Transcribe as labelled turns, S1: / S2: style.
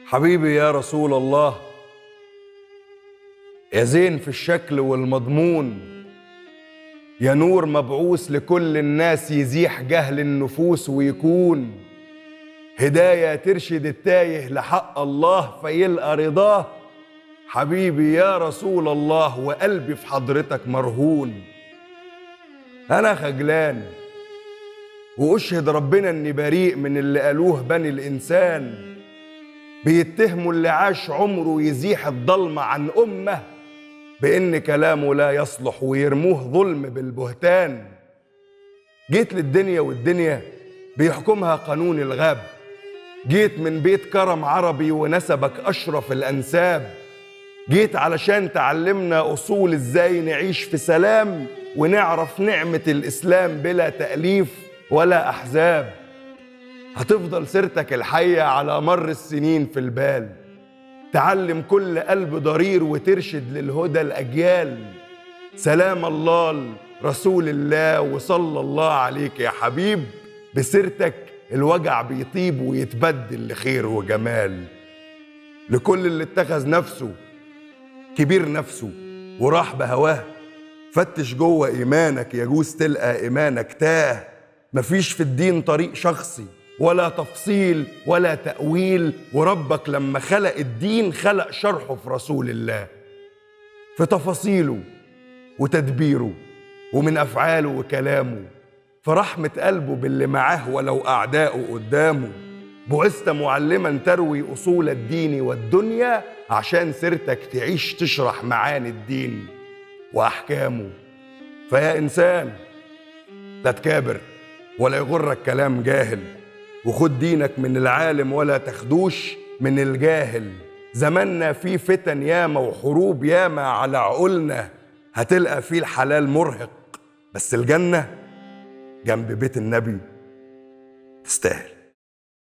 S1: حبيبي يا رسول الله يا زين في الشكل والمضمون يا نور مبعوث لكل الناس يزيح جهل النفوس ويكون هداية ترشد التايه لحق الله فيلقى رضاه حبيبي يا رسول الله وقلبي في حضرتك مرهون أنا خجلان وأشهد ربنا إني بريء من اللي قالوه بني الإنسان بيتهموا اللي عاش عمره يزيح الضلمة عن أمة بإن كلامه لا يصلح ويرموه ظلم بالبهتان جيت للدنيا والدنيا بيحكمها قانون الغاب جيت من بيت كرم عربي ونسبك أشرف الأنساب جيت علشان تعلمنا أصول إزاي نعيش في سلام ونعرف نعمة الإسلام بلا تأليف ولا أحزاب هتفضل سيرتك الحية على مر السنين في البال تعلم كل قلب ضرير وترشد للهدى الأجيال سلام الله رسول الله وصلى الله عليك يا حبيب بسيرتك الوجع بيطيب ويتبدل لخير وجمال لكل اللي اتخذ نفسه كبير نفسه وراح بهواه فتش جوه ايمانك يجوز تلقى ايمانك تاه مفيش في الدين طريق شخصي ولا تفصيل ولا تأويل وربك لما خلق الدين خلق شرحه في رسول الله في تفاصيله وتدبيره ومن أفعاله وكلامه في رحمة قلبه باللي معاه ولو أعداؤه قدامه بعثت معلما تروي أصول الدين والدنيا عشان سيرتك تعيش تشرح معاني الدين وأحكامه فيا إنسان لا تكابر ولا يغرك كلام جاهل وخد دينك من العالم ولا تخدوش من الجاهل زماننا فيه فتن ياما وحروب ياما على عقولنا هتلقى فيه الحلال مرهق بس الجنة جنب بيت النبي تستاهل